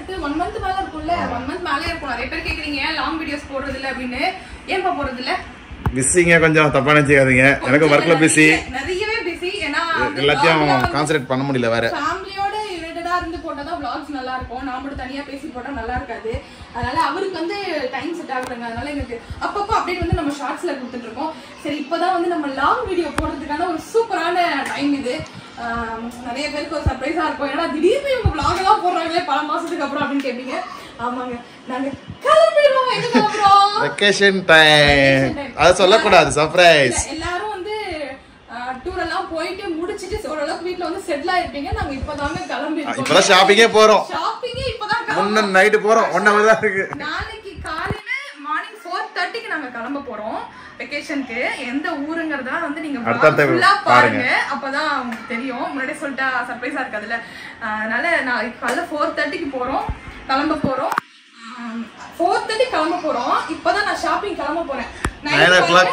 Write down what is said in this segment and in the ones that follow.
எடுத்து one month மேல இருக்கும்ல ஒன் மந்த் மேலே இருக்கும் நிறைய பேர் கேக்குறீங்க ஏன் லாங் வீடியோஸ் போடுறது இல்ல அப்படின்னு ஏன்பா போடுறது இல்ல பிஸிங்க கொஞ்சம் தப்பா நினைச்சுக்காதீங்க எனக்கு ஒர்க்ல பிஸி நிறையவே பிஸி ஏன்னா எல்லாத்தையும் கான்சென்ட்ரேட் பண்ண முடியல வேற ஃபேமிலியோட யுனைடடா இருந்து போட்டாதான் vlogs நல்லா இருக்கும் நான் மட்டும் தனியா பேசி போட்டா நல்லா இருக்காது அதனால அவருக்கு வந்து டைம் செட் ஆகுறாங்க அதனால எனக்கு அப்பப்போ அப்டேட் வந்து நம்ம ஷார்ட்ஸ்ல கொடுத்துட்டு இருக்கோம் சரி இப்பதான் வந்து நம்ம லாங் வீடியோ போடுறதுக்கான ஒரு சூப்பரான டைம் இது ஆம், நிறைய பேருக்கு ஒரு சர்ப்ரைஸா இருக்கும் ஏன்னா திடீர்னு இவங்க vlog எல்லாம் போடுறாங்களே பல மாசத்துக்கு அப்புறம் அப்படின்னு கேட்பீங்க ஆமாங்க நாங்க கிளம்பிடுவோம் எங்க கிளம்புறோம் வெக்கேஷன் டைம் அது சொல்லக்கூடாது சர்ப்ரைஸ் இல்ல, எல்லாரும் வந்து டூர் எல்லாம் போயிட்டு முடிச்சிட்டு ஓரளவுக்கு வீட்ல வந்து செட்டில் ஆயிருப்பீங்க நாங்க இப்பதாங்க கிளம்பி இப்பதான் ஷாப்பிங்கே போறோம் ஷாப்பிங்கே இப்பதான் கிளம்பி முன்ன நைட்டு போறோம் ஒன் ஹவர் தான் இருக்கு நாளைக்கு காலையில மார்னிங் ஃபோர் தேர்ட்டிக்கு நாங்க கிளம்ப போறோம் வெக்கேஷனுக்கு எந்த ஊருங்கிறதா வந்து நீங்க அடுத்தடுத்த ஃபுல்லா பாருங்க. பாருங்க அப்பதான் உங்களுக்கு தெரியும் முன்னாடியே சொல்லிட்டா சர்ப்ரைஸா இருக்காதுல்ல ஆஹ் அதனால நாளைக்கு காலைல ஃபோர் தேர்ட்டிக்கு போறோம் கிளம்ப போறோம் ஃபோர் தேர்ட்டி கிளம்ப போறோம் இப்பதான் நான் ஷாப்பிங் கிளம்ப போறேன் நைன் ஓ கிளாக்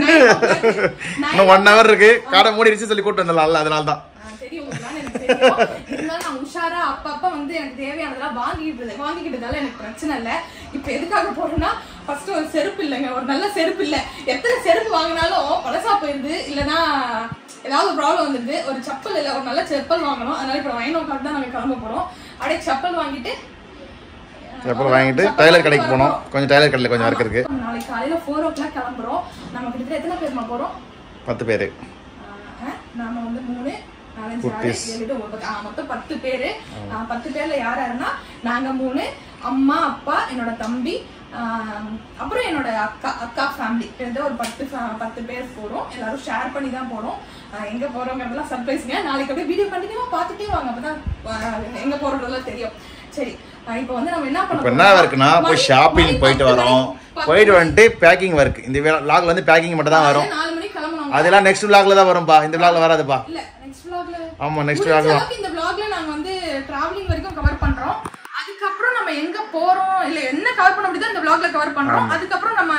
இன்னும் ஒன் ஹவர் இருக்கு கடை மூடிடுச்சு சொல்லி கூட்டு வந்துடலாம்ல அதனால தான் ஆ, தெரியும் உங்களுக்குலாம் எனக்கு தெரியும். இருந்தாலும் நான் உஷாரா அப்பப்ப வந்து எனக்கு தேவையானதெல்லாம் வாங்கிட்டு இருந்தேன். வாங்கிக்கிட்டதால எனக்கு பிரச்சனை இல்ல. இப்ப எதுக்காக போறேன்னா, first ஒரு செருப்பு இல்லைங்க, ஒரு நல்ல செருப்பு இல்ல. எத்தனை செருப்பு வாங்கினாலும் பழசா போயிருது, இல்லைன்னா ஏதாவது ஒரு ப்ராப்ளம் வந்துருது ஒரு செப்பல் இல்ல ஒரு நல்ல செப்பல் வாங்கணும் அதனால இப்ப நைன் ஓ கிளாக் தான் நாங்க கிளம்ப போறோம் அப்படியே செப்பல் வாங்கிட்டு அப்புறம் வாங்கிட்டு டைலர் கடைக்கு போனோம் கொஞ்சம் டைலர் கடையில் கொஞ்சம் ஒர்க் இருக்கு நாளைக்கு காலையில ஃபோர் ஓ கிளாக் கிளம்புறோம் நம்ம கிட்டத்தட்ட எத்தனை பேருமா போறோம் பத்து பேர் ஆஹ் நாம வந்து மூணு நாலஞ்சு ஆறு ஏழு எட்டு ஒன்பது ஆ, மொத்தம் பத்து பேரு ஆ, பத்து பேர்ல யார் யாருன்னா நாங்க மூணு அம்மா அப்பா என்னோட தம்பி ஆஹ், அப்புறம் என்னோட அக்கா அக்கா ஃபேமிலி கிட்ட ஒரு பத்து fa- பத்து பேர் போறோம் எல்லாரும் ஷேர் பண்ணி தான் போறோம் ஆஹ், எங்க போறோங்கிறதெல்லாம் சர்ப்ரைஸ்ங்க நாளைக்கு அப்படியே வீடியோ கண்டினியூவா பார்த்துட்டே வாங்க அப்பதான் ஆஹ், எங்க போறதெல்லாம் தெரியும் சரி ஆஹ், இப்போ வந்து நம்ம என்ன பண்ண இப்போ என்ன ஒர்க்குனா போய் ஷாப்பிங் போயிட்டு வரோம் போயிட்டு வந்துட்டு பேக்கிங் ஒர்க் இந்த லாக்ல வந்து பேக்கிங் மட்டும் தான் வரும் நாலு மணிக்கு கிளம்பணும் அதெல்லாம் நெக்ஸ்ட் vlogல தான் வரும்பா இந்த vlogல வராதுப்பா இல்ல நெக்ஸ்ட் vlogல ஆமா நெக்ஸ்ட் முடிஞ்ச vlog தான் அளவுக்கு இந்த vlogல நாங்க வந்து டிராவலிங் வரைக்கும் கவர் பண்றோம் அதுக்கப்புறம் நம்ம எங்க போறோம் இல்ல என்ன கவர் பண்ண முடியுதோ இந்த vlogல கவர் பண்றோம் அதுக்கப்புறம் நம்ம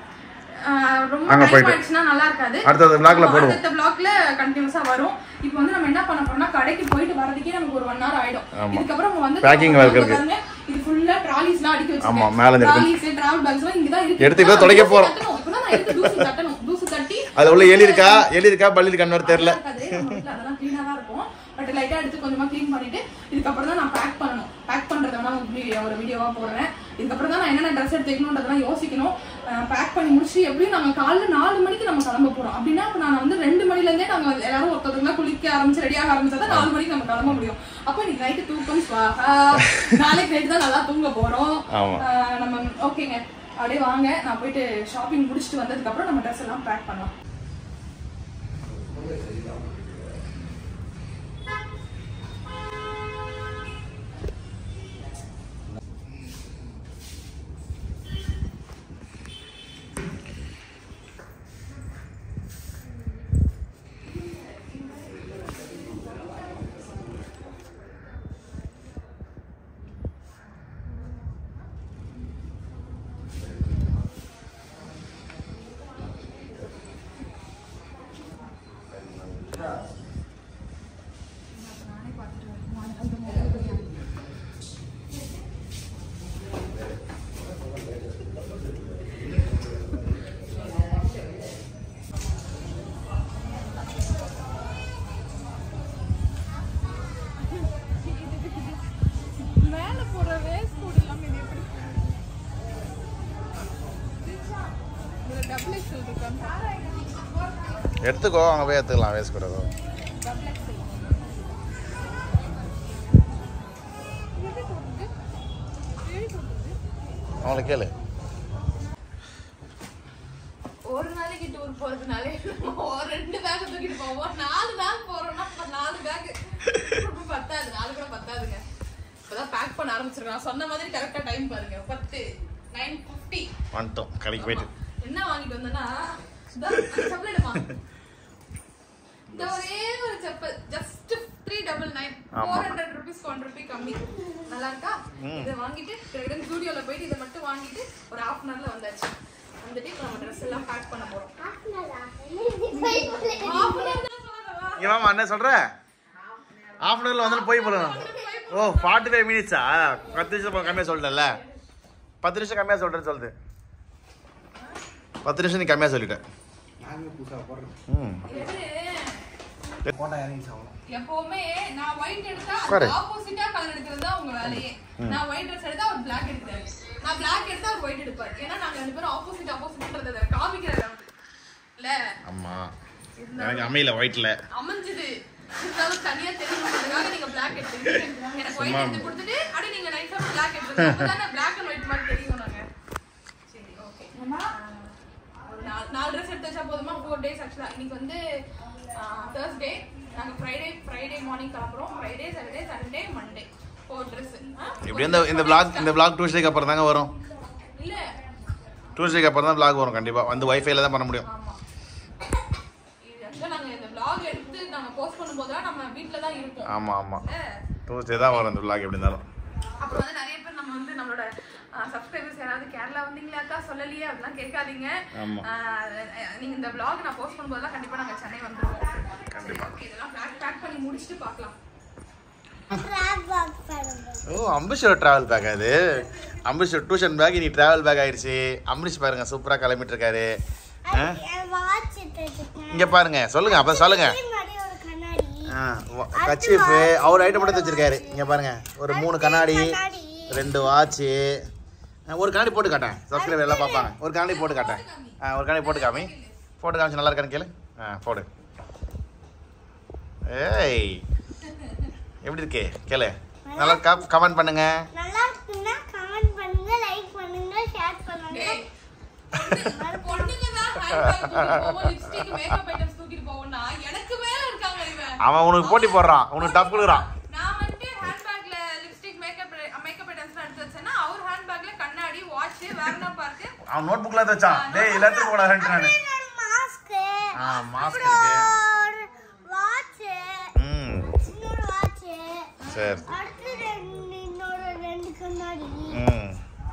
ஆஹ், ரொம்ப அங்க டைம் போயிட்டு. ஆயிடுச்சுன்னா நல்லா இருக்காது அடுத்தது vlogல ஆமா, போடுவோம் அடுத்த vlogல கண்டினியூஸா வரும் இப்போ வந்து நம்ம என்ன பண்ண போறோம்னா கடைக்கு போயிட்டு வரதுக்கே நமக்கு ஒரு ஒன் ஹவர் ஆயிடும் இதுக்கப்புறம் நம்ம வந்து Packing work இருக்கு. பாருங்க, இது ஃபுல்லா ட்ராலிஸ்லாம் அடுக்கி ஆமா, வச்சிருக்கேன் மேல இருந்து எடுத்து- ட்ராலிஸ் டிராவல் பேக்ஸ்லாம் இங்க தான் இருக்கு எடுத்து இப்ப இப்பதான் துடைக்க தூசி போறோம். தட்டணும். இப்பதான் நான் எடுத்து தூசி தட்டணும் தூசி தட்டி அது உள்ள எலி இருக்கா எலி இருக்கா பள்ளி இருக்கான்னு தெரியல இருக்காது. நம்ம வீட்ல அதெல்லாம் clean ஆ தான் இருக்கும். But light ஆ எடுத்து கொஞ்சமா clean பண்ணிட்டு, இதுக்கப்புறம் தான் நான் pack பண்ணணும். pack பண்றத வேணா உங்களுக்கு video- ஒரு videoவா போடுறேன். இதுக்கப்புறம் தான் நான் என்னென்ன dress எடுத்து வைக்கணுன்றதெல்லாம் யோசிக்கணும். அஹ் pack பண்ணி முடிச்சுட்டு எப்படியும் நாங்க காலைல நாலு மணிக்கு நம்ம கிளம்ப போறோம். அப்படின்னா அப்ப நான் வந்து ரெண்டு மணில இருந்தே நாங்க எல்லாரும் ஒருத்தருங்களா குளிக்க ஆரம்பிச்சு ரெடி ஆக ஆரம்பிச்சாதான் நாலு மணிக்கு நம்ம கிளம்ப முடியும் அப்ப இன்னைக்கு நைட்டு தூக்கம் சுவாகா நாளைக்கு நைட்டு தான் நல்லா தூங்க போறோம் ஆமா. அஹ் நம்ம ஓகேங்க அப்படியே வாங்க நான் போயிட்டு ஷாப்பிங் முடிச்சுட்டு வந்ததுக்கு அப்புறம் நம்ம ட்ரெஸ் எல்லாம் பேக் பண்ணலாம் மேல போற வேஸ்ட் கோட் இல்லாம இது எப்படி இதுல டபுள் எக்ஸல் இருக்கா எடுத்துக்கோ அங்க போய் எடுத்துக்கலாம் வேஸ்ட் கூட டபுள் எக்ஸல் எப்படி போடுறது எப்படி போடுறது அவங்களை கேளு ஒரு நாளைக்கு டூர் போறதுனாலே ஒரு ரெண்டு பேக் தூக்கிட்டு போவோம் நாலு பேக் போறோம்னா அப்ப நாலு பேக் பத்தாது நாலு கூட பத்தாதுங்க இப்பதான் பேக் பண்ண ஆரம்பிச்சிருக்கோம் சொன்ன மாதிரி கரெக்டா டைம் பாருங்க பத்து நைன் ஃபிஃப்டி வந்துட்டோம் கடைக்கு போயிட்டு என்ன வாங்கிட்டு வந்தேன்னா இதோ அந்த செப்பல் எடுமா இந்த ஒரே ஒரு chappal just three double nine ஆமா. Four hundred rupees one rupee கம்மி நல்லா இருக்கா இதை வாங்கிட்டு ரெண்டு ஸ்டூடியோல போயிட்டு இதை மட்டும் வாங்கிட்டு ஒரு ஹாஃப் அன் ஹவர்ல வந்தாச்சு வந்துட்டு இப்போ நம்ம ட்ரெஸ் எல்லாம் பேக் பண்ண போறோம் ஹாஃப் அன் ஹவர் தான் சொன்னதா இவன் என்ன சொல்ற ஹாஃப் அன் ஹவர்ல வந்து போய் போகலாம் போய் ஓ ஃபார்ட்டி ஃபைவ் மினிட்ஸா பத்து நிமிஷம் கம்மியாக சொல்லிட்டேன்ல பத்து நிமிஷம் கம்மியாக சொல்கிறேன்னு சொல்லுது பத்து நிமிஷம் நீ கம்மியாக சொல்லிட்டேன் ம் எப்பவுமே நான் ஒயிட் எடுத்தா சரி. ஆப்போசிட்டா கலர் எடுக்கிறது தான் உங்க வேலையே நான் ஒயிட் ட்ரெஸ் எடுத்தா அவர் பிளாக் எடுத்தாரு நான் பிளாக் எடுத்தா அவர் ஒயிட் எடுப்பாரு ஏன்னா நாங்க ரெண்டு பேரும் ஆப்போசிட் ஆப்போசிட்ன்றத காமிக்கிறாரு அவரு. இல்ல ஆமாம் எனக்கு அமையல ஒயிட்டில் அமைஞ்சது இருந்தாலும் தனியா தெரியணுன்றதுக்காக நீங்க பிளாக் எடுத்துருக்கீங்க எனக்கு ஒயிட் சும்மா. எடுத்து கொடுத்துட்டு அப்படியே நீங்க நைஸா பிளாக் எடுத்துருக்கீங்க அப்பதானே பிளாக் அண்ட் ஒயிட் மாதிரி தெரியும் நாங்க சரி ஓகே ஒரு நாலு நாலு ட்ரெஸ் எடுத்து வச்சா போதுமா ஃபோர் டேஸ் ஆக்சுவலா இன்னைக்கு வந்து தேர்ஸ்டே நாங்க ஃப்ரைடே ஃப்ரைடே மார்னிங் கிளம்புறோம் Friday Saturday Sunday Monday four dress இப்படி இந்த இந்த பிளாக் இந்த பிளாக் டூஸ்டேக்கு அப்புறம் தாங்க வரும் இல்ல டூஸ்டேக்கு அப்புறம் தான் பிளாக் வரும் கண்டிப்பாக வந்து ஒய்ஃபைல தான் பண்ண முடியும் ஆமா இது actually நாங்க இந்த vlog எடுத்து நாங்க போஸ்ட் பண்ணும்போதெல்லாம் நம்ம வீட்ல தான் இருப்போம் ஆமாம் ஆமாம் இல்ல? டூஸ்டே தான் வரும் இந்த பிளாக் எப்படி இருந்தாலும் அப்புறம் வந்து நிறைய பேர் நம்ம வந்து நம்மளோட சப்ஸ்கிரைபர்ஸ் யாராவது கேரளா வந்தீங்களாக்கா சொல்லலையே அப்படிலாம் கேட்காதீங்க ஆமா. ஆஹ் நீங்க இந்த vlog நான் போஸ்ட் பண்ணும்போதெல்லாம் கண்டிப்பா நாங்க சென்னை வந்துருவோம் கண்டிப்பா. Okay, இதெல்லாம் பேக் பேக் பண்ணி முடிச்சுட்டு பார்க்கலாம் ஓ அம்பரீஷோட ட்ராவல் பேக் அது அம்பரீஷ் டியூஷன் பேக் இனி ட்ராவல் பேக் ஆயிடுச்சு அம்பரீஷ் பாருங்க சூப்பராக கிளம்பிட்டு இருக்காரு இங்கே பாருங்க சொல்லுங்க அப்போ சொல்லுங்க கச்சிஃபு அவர் ஐட்டம் மட்டும் வச்சிருக்காரு இங்கே பாருங்க ஒரு மூணு கண்ணாடி ரெண்டு வாட்சு ஒரு கண்ணாடி போட்டு காட்டேன் சப்ஸ்கிரைபர் எல்லாம் பார்ப்பாங்க ஒரு கண்ணாடி போட்டு காட்டேன் ஆ ஒரு கண்ணாடி போட்டு காமி போட்டு காமிச்சு நல்லா இருக்கான்னு கேளு ஆ போடு ஏய் எப்படி இருக்கு கேளு நல்லா கமெண்ட் பண்ணுங்க நல்லா இருக்குன்னா கமெண்ட் பண்ணுங்க லைக் பண்ணுங்க ஷேர் பண்ணுங்க டேய், பொண்ணுங்க தான் handbag தூக்கிட்டு போவோம், lipstick, makeup items தூக்கிட்டு போவோம்னா, எனக்கு மேல இருக்காங்க இவன். அவன் உனக்கு போட்டி போடுறான் உனக்கு டஃப் கொடுக்குறான் நான் வந்துட்டு handbagல lipstick, makeup, makeup items எல்லாம் எடுத்து வச்சேன்னா, அவர் handbagல கண்ணாடி, watch, வேர்னா பார்க்கு, அவன் நோட் புக்ல வச்சான் டேய் எல்லாத்தையும் போடாதுன்ட்டு நானு மாஸ்க் ஆ மாஸ்க் இருக்கு ஒரு வாட்ச் ம் இன்னொரு வாட்ச் சரி அடுத்து ரெண்டு இன்னொரு ரெண்டு கண்ணாடி ம்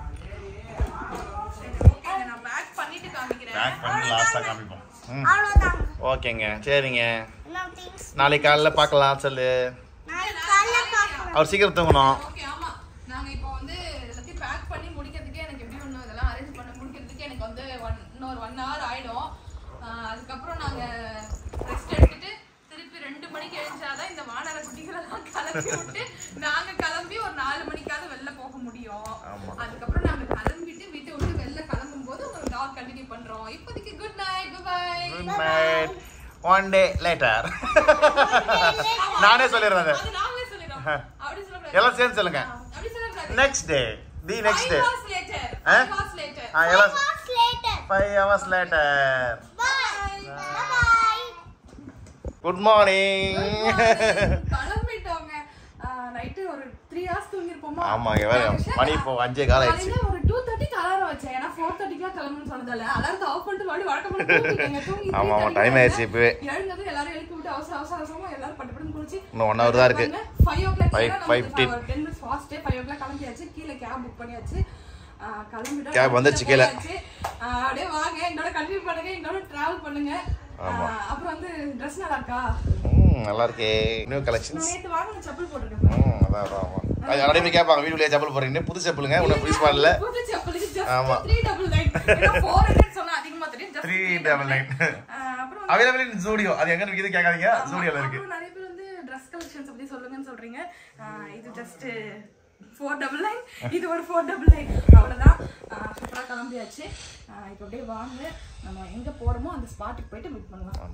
okay, இதை நான் pack பண்ணிட்டு காமிக்கிறேன். பேக் பண்ணி லாஸ்ட்டாக காமிப்போம் ம் அவ்வளவுதான் ஓகேங்க சரிங்க no things நாளைக்கு காலைல பார்க்கலாம் சொல்லு நாளைக்கு காலைல பார்க்கலாம் அவர் சீக்கிரம் தூங்கணும் Okay, ஆமா. நாங்க இப்போ வந்து எல்லாத்தையும் pack பண்ணி முடிக்கிறதுக்கே எனக்கு எப்படி ஒண்ணு இதெல்லாம் arrange பண்ண முடிக்கிறதுக்கே எனக்கு வந்து one- இன்னொரு one hour ஆயிடும். ஆஹ் அதுக்கப்புறம் நாங்க rest எடுத்துட்டு திருப்பி ரெண்டு மணிக்கு எழுந்தாதான் இந்த வானர குட்டிகளெல்லாம் கிளப்பி விட்டு நாங்க கிளம்பி ஒரு நாலு மணிக்காவது வெளில போக முடியும் ஆமா. அதுக்கப்புறம் நாங்க கிளம்பிட்டு வீட்டை விட்டு வெளில கிளம்பும் போது உங்களுக்கு டாக் கண்டினியூ பண்றோம் இப்போதைக்கு good night bye good night one day later நானே சொல்லிடுறேன் அதை. அது நாங்களே சொல்லிடுறோம் அப்படி சொல்லக்கூடாது எல்லாம் சேர்ந்து சொல்லுங்க அப்படி சொல்லக்கூடாது next day the next day Five hours later. Huh? Five hours later. ஆ எல்லாம் Hours later five hours later bye bye good morning கிளம்பிட்டோங்க. ஆஹ் night ஒரு three hours தூங்கியிருப்போமா? ஆமாங்க, வேற நான் மணி இப்போ அஞ்சே கால் ஆயிடுச்சு. காலையில ஒரு 2:30 க்கு alarm வச்சேன். ஏன்னா 4:30 க்குலாம் கிளம்பணும்னு சொன்னதால, alarm-த்த off பண்ணிட்டு மறுபடியும் வழக்கம் போல தூங்கிட்டேங்க. தூங்கி ஆமா, ஆமா, 3:30 time ஆயிடுச்சு இப்பவே. எழுந்ததும் எல்லாரும் எழுப்பி விட்டு அவசர அவசர அவசரமா எல்லாரும் பட்டு பட்டுன்னு குளிச்சு, இன்னும் one hour தான் இருக்கு. பாருங்க, five o'clock Five- ஏன்னா five நமக்கு fifteen. ஒரு 10 minutes fast, five o'clock கிளம்பியாச்சு. கீழே cab book பண்ணியாச்சு. ஆஹ் கிளம்பிட்டோம். Cab வந்துருச்சு கீழே. போயாச்சு. ஆஹ் அப்படியே வாங்க என்னோட கண்டினியூ பண்ணுங்க என்னோட டிராவல் பண்ணுங்க ஆமா. ஆஹ் அப்புறம் வந்து ட்ரெஸ் நல்லா இருக்கா ம் நல்லா இருக்கே நியூ நான் கலெக்ஷன்ஸ் நேத்து வாங்கின செப்பல் போட்டிருக்கேன் ம் அதான் அதான் ஆமாம் அது நிறைய பேர் கேட்பாங்க வீடியோலேயே செப்பல் போடுறீங்க புது செப்பலுங்க உன்னை ப்ளீஸ் பண்ணல புது செப்பலுக்கு just ஆமா. 399. ஏன்னா 400 சொன்னா அதிகமா தெரியும். just three 399. டபுள் நைன் ஆஹ் அப்புறம் வந்து- அவைலபிள் இன் ஜூடியோ அது எங்க இருக்குது கேட்காதீங்க ஜூடியோல இருக்கு அப்புறம் நிறைய பேர் வந்து dress collections பத்தி சொல்லுங்கன்னு சொல்றீங்க. ஆஹ் இது just 499. இது ஒரு 499. அவ்வளவுதான். ஆஹ் சூப்பரா கிளம்பியாச்சு. ஆஹ் இப்ப அப்படியே வாங்க நம்ம எங்க போறோமோ அந்த ஸ்பாட்டுக்கு போயிட்டு மீட் பண்ணலாம்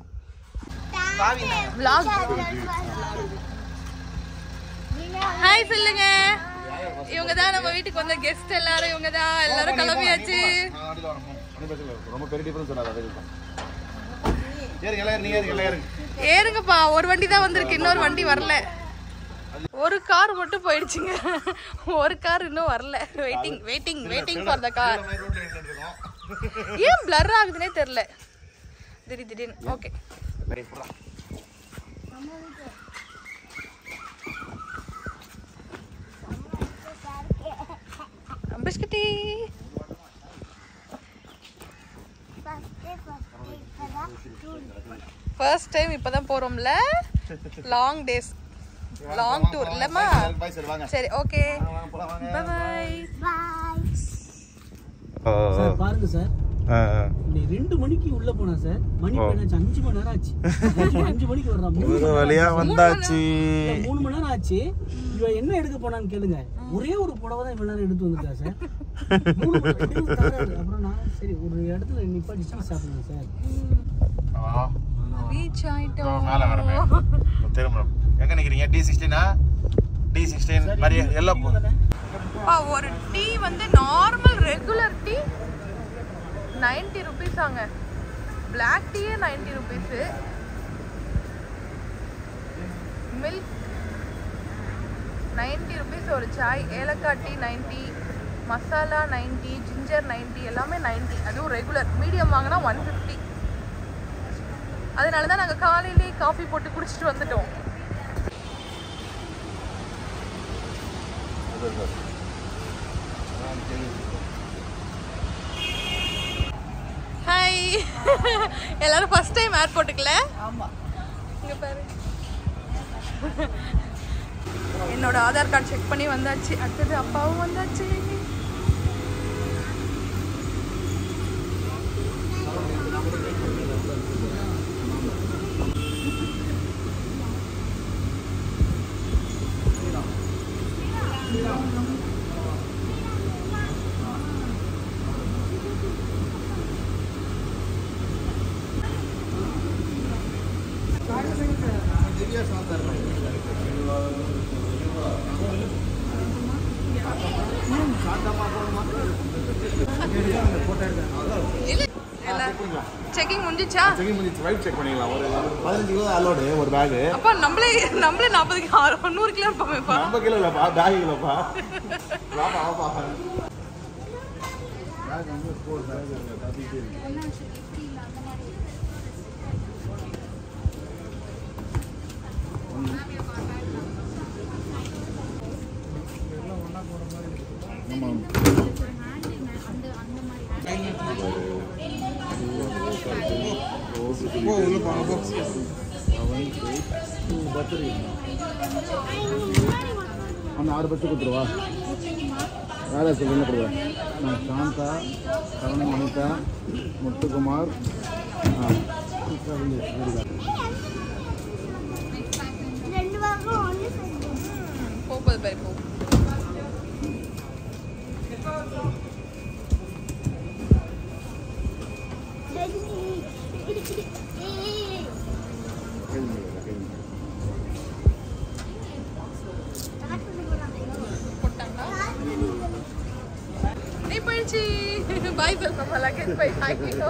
vlog ஹாய் சொல்லுங்க இவங்க தான் நம்ம வீட்டுக்கு வந்த கெஸ்ட் எல்லாரும் இவங்க தான் எல்லாரும் கிளம்பியாச்சு ரொம்ப பெரிய டிஃபரன்ஸ் சொல்லாத அதுக்கு ஏறுங்க எல்லாம் ஏறுங்க ஏறுங்க எல்லாம் ஏறுங்க ஏறுங்கப்பா ஒரு வண்டி தான் வந்திருக்கு இன்னொரு வண்டி வரல ஒரு கார் மட்டும் போயிடுச்சுங்க ஒரு கார் இன்னும் வரல waiting waiting waiting for the car ரோட்ல நின்னுட்டு இருக்கோம் ஏன் பிளர் ஆகுதுன்னே தெரியல திடீர் திடீர்னு ஓகே சரி புறா பிஸ்கட்டி ஃபர்ஸ்ட் டைம் இப்பதான் போறோம்ல லாங் டேஸ் லாங் டூர் இல்லம்மா பாய் சரி வாங்க சரி ஓகே வாங்க, போலாம், வாங்க. பை பை பாய் ஓ, ஓ. சார் பாருங்க சார் ஆ, ஆ. இன்னைக்கு ரெண்டு மணிக்கு உள்ள போனா சார் மணி ஓ. இப்ப என்னாச்சு அஞ்சு மணி நேரம் ஆச்சு அஞ்சு- அஞ்சு மணிக்கு வர்றா மூணு ஒரு மணி வழியா வந்தாச்சு இல்ல, மூணு மணி நேரம் ஆச்சு இவன் என்ன எடுக்க போனான்னு கேளுங்க ஒரே ஒரு புடவை தான் இவ்வளவு நேரம் எடுத்து வந்துட்டா சார் மூணு மணி நேரம் எடுத்து தராரு. அப்புறம் நான் சரி ஒரு இடத்துல நிப்பாட்டி டீ சாப்பிடுங்க சார் ஆ, ரீச் இதோ ஆயிட்டோம் மேல வரமே திரும்புறோம் எங்க நிக்கிறீங்க டி சிக்ஸ்டீனா டி சிக்ஸ்டீன் மாதிரி எல்லாம் போ அப்பா, ஒரு டீ வந்து normal regular tea ninety rupees ஆங்க பிளாக் டீயே ninety rupees milk ninety rupees ஒரு சாய் ஏலக்காய் டீ நைன்டி மசாலா நைன்டி ஜிஞ்சர் நைன்டி எல்லாமே நைன்டி அதுவும் ரெகுலர் மீடியம் வாங்கினா ஒன் ஃபிஃப்டி அதனால தான் நாங்கள் காலையிலேயே காஃபி போட்டு குடிச்சிட்டு வந்துட்டோம் ஹாய் எல்லாரும் ஃபர்ஸ்ட் டைம் ஏர்போர்ட்டுக்குல ஆமா இங்க பாரு என்னோட ஆதார் கார்டு செக் பண்ணி வந்தாச்சு அடுத்தது அப்பாவும் வந்தாச்சு செக்கிங் முடிஞ்சிச்சா செக் பண்ணிக்கலாம் ஒரு பதினஞ்சு கிலோ அலோடு ஒரு பேகு அப்பா நம்மளே நம்மளே நாற்பது நூறு கிலோ இருப்போமேப்பா ஐம்பது கிலோ இல்லப்பா பேக் கிலோப்பா வாப்பா வாப்பா அந்த ஆறு பத்து கொடுத்துருவா யார் யார் சொல்லி கொடுவா நான் சாந்தா சரவணன் அனிதா முத்துக்குமார் ஆ ரெண்டு வாரம் ஒன்று போகுது பாரு போ நீ போயிடுச்சு பாய் சொல்றோம் லக்கேஜ் போய் ஐயோ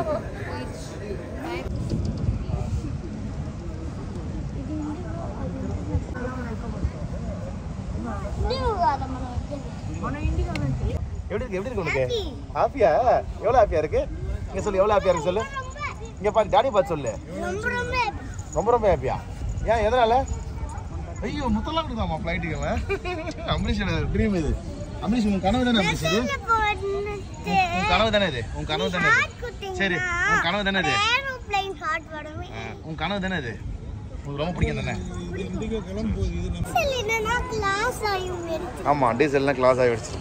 எப்படி இருக்கு எப்படி இருக்கு உனக்கு ஹாப்பியா எவ்வளோ ஹாப்பியா இருக்கு இங்க சொல்லு எவ்வளோ ஹாப்பியா இருக்கு சொல்லு இங்க பாரு டாடி பார்த்து சொல்லு ரொம்ப ரொம்ப ரொம்ப ரொம்ப ஹாப்பியா ஏன் எதனால ஐயோ முத்தெல்லாம் கொடுக்காமா ஃப்ளைட்டுக்கு அம்பரீஷோட ட்ரீம் இது அம்பரீஷ் உன் கனவு தானே அம்பரீஷ் இது உன் கனவு தானே இது உன் கனவு தானே இது சரி உன் கனவு தானே இது ஏரோப்ளைன் ஹார்ட் வரவே ஆ, உன் கனவு தானே இது உனக்கு ரொம்ப பிடிக்கும் தானே என்னன்னா கிளாஸ் ஆயும் எடுத்து ஆமாம் டீசல்லாம் கிளாஸ் ஆகிடுச்சு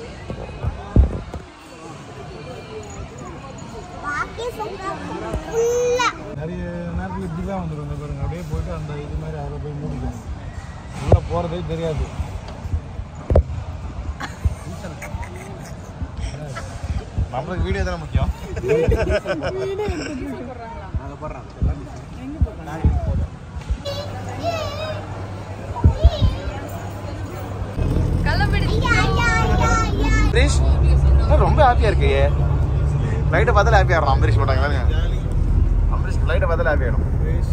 பாக்கி சொன்னா ஃபுல்லா நிறைய நேரத்தில் இப்படி தான் வந்துடும் இந்த பாருங்க அப்படியே போயிட்டு அந்த இது மாதிரி அதில் போய் மூடிக்கணும் உள்ளே போகிறதே தெரியாது நம்மளுக்கு வீடியோ தானே முக்கியம் கிளம்பிடுச்சு அம்பரீஷ் என்ன ரொம்ப ஹாப்பியா இருக்கு ஃப்ளைட்டை பார்த்தாலே ஹாப்பி ஆகணும் அம்பரீஷ் போட்டாங்க அம்பரீஷ் ஃப்ளைட்டை பார்த்தாலே ஹாப்பி ஆகிடும்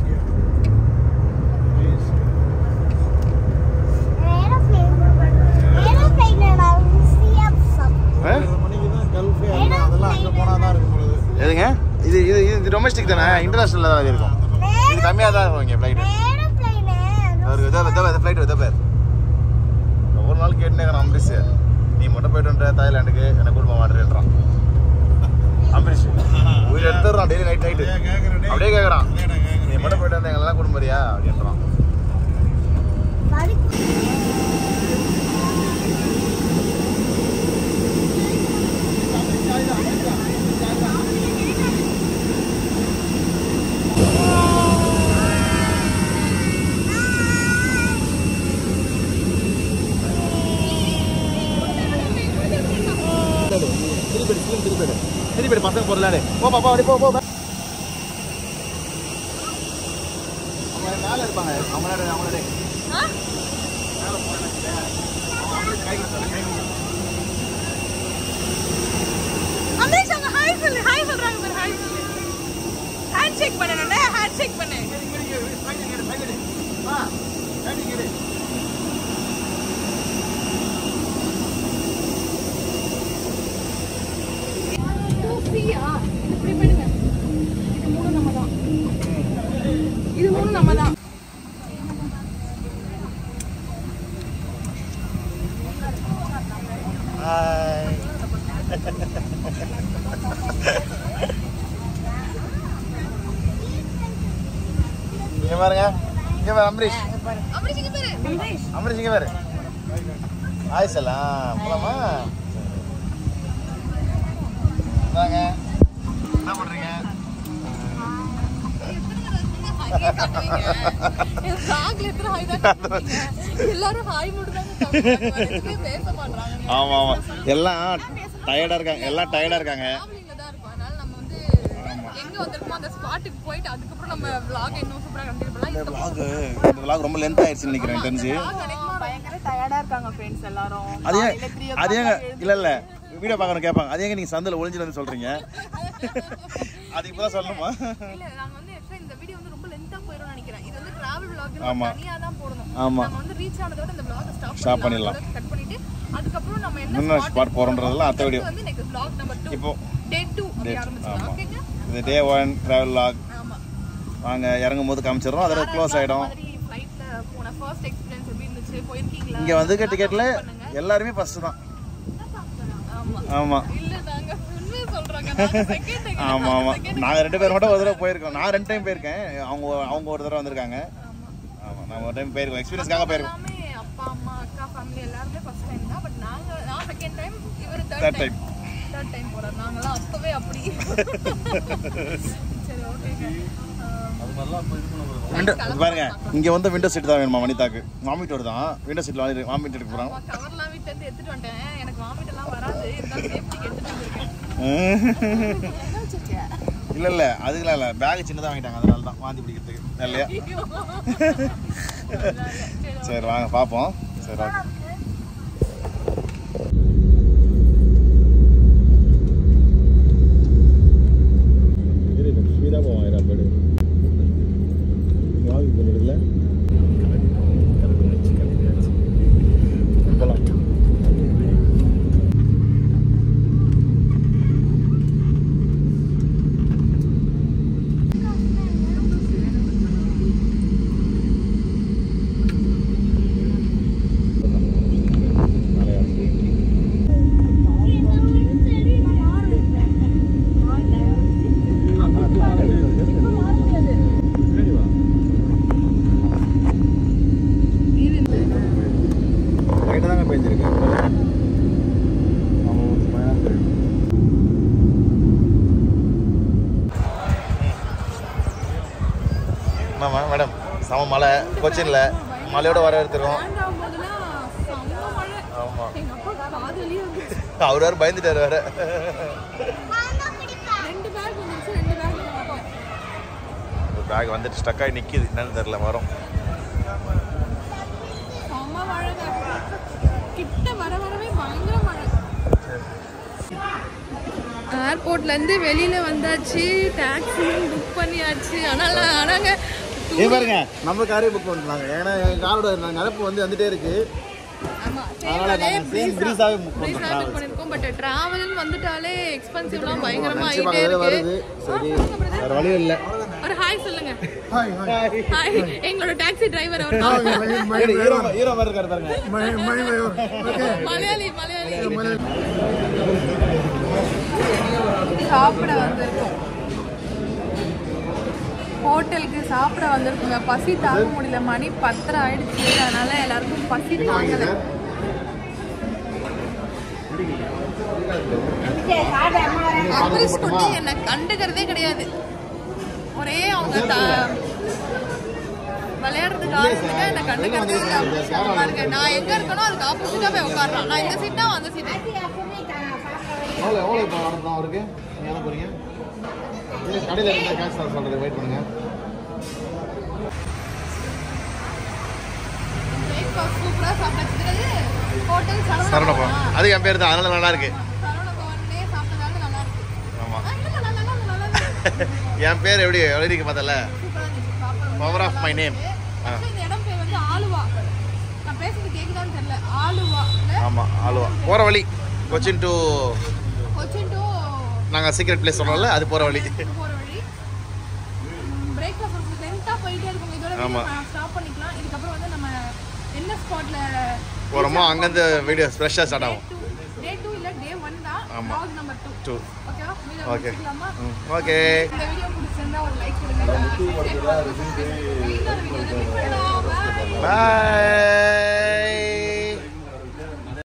ஏரோப்ளைன் ஏரோப்ளைன் சிஎஃப் மணிக்கு தான் கல்ஃபே அதெல்லாம் அதெல்லாம் அங்கே போனால் தான் இருக்கும் பொழுது எதுங்க இது இது இது டொமஸ்டிக் தானே இன்டர்நேஷனல் தான் இருக்கும் இது கம்மியாக தான் இருக்கும் இங்கே ஃப்ளைட்டு ஏரோப்ளைன் ஒரு விதா விதா ஃப்ளைட் விதா பேர் ஒவ்வொரு நாள் கேட்டுனே அம்பரீஷ் நீ மட்டும் போயிட்டு வந்துட்ட தாய்லாண்டுக்கு எனக்கு குடும்ப மாட்டேன்றான் அம்பரீஷ் உயிர் எடுத்துடுறான் டெய்லி நைட் நைட்டு அப்படியே கேட்குறான் நீ மட்டும் போயிட்டு வந்த எங்களெல்லாம் குடும்பறியா அப்படின்றான் மாதிரி திருப்பி திருப்பி திருப்பி பசங்க பொருளாடு போ பாப்பா அப்படி போ போ அவங்க மேலே இருப்பாங்க அவங்க மேலே அவங்க மேலே அமரேஷ் அவங்க ஹாய் சொல்லு ஹாய் சொல்றாங்க பாரு ஹாய் சொல்லு ஹேண்ட் ஷேக் பண்ணனும்ல ஹேண்ட் ஷேக் பண்ணு ஃப்ரீயா இப்படி பண்ணுங்க இது மூணு நம்ம தான் இது மூணு நம்ம தான் ஹாய் இங்க பாருங்க இங்க பாரு அம்பரீஷ் அமரேஷ் இங்க பாரு அமரேஷ் அம்பரீஷ் இங்க பாரு ஹாய் சலாம் போலாமா வாங்க என்ன பண்றீங்க எல்லாரும் ஹாய் மட்டும் தான் பேச மாட்டாங்க ஆமா ஆமா எல்லாம் டயர்டா இருக்காங்க எல்லாம் டயர்டா இருக்காங்க டிராவலிங்ல தான் இருக்கும் அதனால நம்ம வந்து எங்க வந்திருக்கோம் அந்த ஸ்பாட்டுக்கு போயிட்டு அதுக்கப்புறம் நம்ம vlog இன்னும் சூப்பரா கண்டினியூ பண்ணலாம் இந்த vlog இந்த vlog ரொம்ப லென்த் ஆயிடுச்சுன்னு நினைக்கிறேன் எனக்கு தெரிஞ்சு பயங்கர டயர்டா இருக்காங்க ஃப்ரெண்ட்ஸ் எல்லாரும் அது ஏன் அது ஏங்க இல்ல இல்ல வீடியோ பார்க்கணும் கேட்பாங்க அது ஏங்க நீங்க சந்தில ஒளிஞ்சிட்டு வந்து சொல்றீங்க அது இப்பதான் சொல்லணுமா இல்ல நாங்க வந்து actually இந்த வீடியோ வந்து ரொம்ப லென்த்தா போயிடும் நினைக்கிறேன் இது வந்து டிராவல் vlog ஆமா. தனியா தான் போடணும் ஆமா. நம்ம வந்து ரீச் ஆனதோட இந்த vlog ஸ்டாப் Stop பண்ணிடலாம். கட் பண்ணிட்டு அதுக்கப்புறம் நம்ம என்ன என்ன spot spot போறோம்ன்றதெல்லாம் அடுத்த next video. வந்து next vlog number 2 இப்போ டே 2 அப்படி ஆரம்பிச்சலாம் ஆமா. ஓகேங்க இது டே ஒன் டிராவல் லாக் ஆமா வாங்க இறங்கும் போது காமிச்சிடுறோம் அதோட க்ளோஸ் ஆயிடும் மாதிரி ஃளைட்ல போன ஃபர்ஸ்ட் எக்ஸ்பீரியன்ஸ் எப்படி இருந்துச்சு போயிருக்கீங்களா இங்க வந்து டிக்கெட்ல எல்லாருமே ஃபர்ஸ்ட் தான் ஆமா ஆமா இல்ல நாங்க உண்மையை சொல்றாங்க நாங்க செகண்ட் ஆமா ஆமா நாங்க ரெண்டு பேரும் மட்டும் ஒரு தடவை போயிருக்கோம் நான் ரெண்டு டைம் போயிருக்கேன் அவங்க அவங்க ஒரு தடவை வந்திருக்காங்க ஆமா நான் ஒரு டைம் போயிருக்கோம் எக்ஸ்பீரியன்ஸ்க்காக போயிருக்கோம் எல்லாமே அப்பா அம்மா அக்கா ஃபேமிலி எல்லாருமே ஃபர்ஸ்ட் டைம் தான் பட் நாங்க நான் செகண்ட் டைம் இவர் Third third time. Time third time போறாரு நாங்கலாம் அப்பவே அப்படி சரி ஓகேங்க விண்டோ பாருங்க இங்க வந்து விண்டோ சீட் தான் வேணுமா வனிதாக்கு வாமிட் வருதான் விண்டோ சீட்ல வாமிட் வாமிட் எடுக்க போறான் கவர்லாம் வீட்டுல இருந்து எடுத்துட்டு வந்துட்டேன் எனக்கு வாமிட் எல்லாம் வராது இருந்தாலும் சேஃப்டிக்கு எடுத்துட்டு வந்திருக்கேன் என்ன வச்சிருக்க இல்ல இல்ல அதுக்கெல்லாம் இல்ல பேக் சின்னதா வாங்கிட்டாங்க அதனால தான் வாந்தி பிடிக்கிறதுக்கு இல்லையா சரி வாங்க பாப்போம் சரி ஓகே ஸ்பீடாக போவாங்க இராப்பேடு வாங்கி பண்ணிடுல போகலாம் லைட்டாக தாங்க பெஞ்சிருக்கு ஆமாம் மேடம் சம மழை கொச்சினில் மழையோட வர எடுத்துருக்கோம் வேண்டாம் போதெல்லாம் செம்ம மழை ஆமாம் எங்க அப்பா காதலியே வந்துச்சு அவர் வேறு பயந்துட்டார் வேறு ரெண்டு பேக் வந்துச்சு ரெண்டு பேக் வரல பேக் வந்துட்டு ஸ்டக் ஆகி நிற்கிது என்னன்னு தெரில வரும் செம்ம மழைங்க கிட்ட வர வரவே பயங்கர மழை ஏர்போர்ட்ல இருந்து வெளியில வந்தாச்சு டாக்ஸியும் புக் பண்ணியாச்சு ஆனால் ஆனாங்க ஏ பாருங்க நம்ம காரே புக் பண்ணிருந்தாங்க ஏன்னா எங்கள் காரோட நினப்பு வந்து வந்துட்டே இருக்கு ஆமா அதனால நாங்கள் சேம் ப்ரீஸாகவே புக் புக் பண்ணுறோம் பண்ணிருக்கோம் பட் டிராவல்னு வந்துட்டாலே எக்ஸ்பென்சிவ்லாம் பயங்கரமா நினச்சி ஆயிட்டே பார்த்ததே இருக்கு வருது சரி வேறு வழியும் இல்லை ஒரு ஹாய் சொல்லுங்க ஹாய் எங்களோட டாக்ஸி டிரைவர் அவர் ஹீரோ ஹீரோ மாதிரி இருக்காரு பாருங்க மலையாளி மலையாளி சாப்பிட வந்திருக்கோம் ஹோட்டலுக்கு சாப்பிட வந்திருக்குங்க பசி தாங்க முடியல மணி பத்தரை ஆயிடுச்சு அதனால எல்லாருக்கும் பசி தாங்கல அக்ரிஸ் குட்டி என்னை கண்டுக்கிறதே கிடையாது ஒரே அவங்க த- விளையாடுறதுக்கு ஆரம்பிச்சுட்டா என்னை கண்டுக்கிறதே இல்லை பாருங்க நான் எங்க இருக்கனோ அதுக்கு ஆப்போசிட்டா போய் உட்காடுறான் நான் இந்த சீட்டா அந்த சீட்டு எவ்வளோ எவ்வளோ இப்போ அனுப்பலாம் அவருக்கு நீங்கள் என்ன போகிறீங்க இல்லை கடையில் இருந்தால் கேஷ் சொல்கிறது வெயிட் பண்ணுங்கள் பிரேக்ஃபாஸ்ட் சூப்பரா சாப்பிட்டது ஹோட்டல் சரவண சரவண பவன் அது என் பேர் தான் அதனால நல்லா இருக்கு சரவண பவன்லயே சாப்பிட்டதால நல்லா இருக்கு ஆமாம் ஆ, இல்ல, நல்லா நல்லா நல்லா இருக்கு என் பேர் எப்படி எழுதிக்க பார்த்தல சூப்பரா இருந்துச்சு சாப்பிட பவர் ஆஃப் மை நேம் ஆ இந்த இடம் பேர் வந்து ஆலுவா நான் பேசுறது கேக்குதான்னு தெரியல ஆலுவா ஆமாம் ஆலுவா போகிற வழி கொச்சின் டு கொச்சின் டு நாங்கள் சீக்ரெட் பிளேஸ் சொன்னோம்ல அது போகிற வழி போற வழி பிரேக்ஃபாஸ்ட் லென்த்தா போயிட்டே இருக்கும் இதோட ஆமா. ஸ்டாப் பண்ணிக்கலாம் இதுக்கப்புறம் வந்து நம்ம என்ன ஸ்பாட்ல போகிறோமோ அங்கேருந்து வீடியோ ஃப்ரெஷ்ஷாக ஸ்டார்ட் ஆகும் டே டூ இல்ல டே ஒன் தான் ஆமா. vlog நம்பர் டூ டூ ஓகேவா வீடியோ Okay. முடிச்சுக்கலாமா ம் ஓகே இந்த வீடியோ பிடிச்சிருந்தா ஒரு லைக் கொடுங்க subscribe பண்ணுங்க. இன்னொரு வீடியோல மீட் பண்ணலாம் Bye. பாய்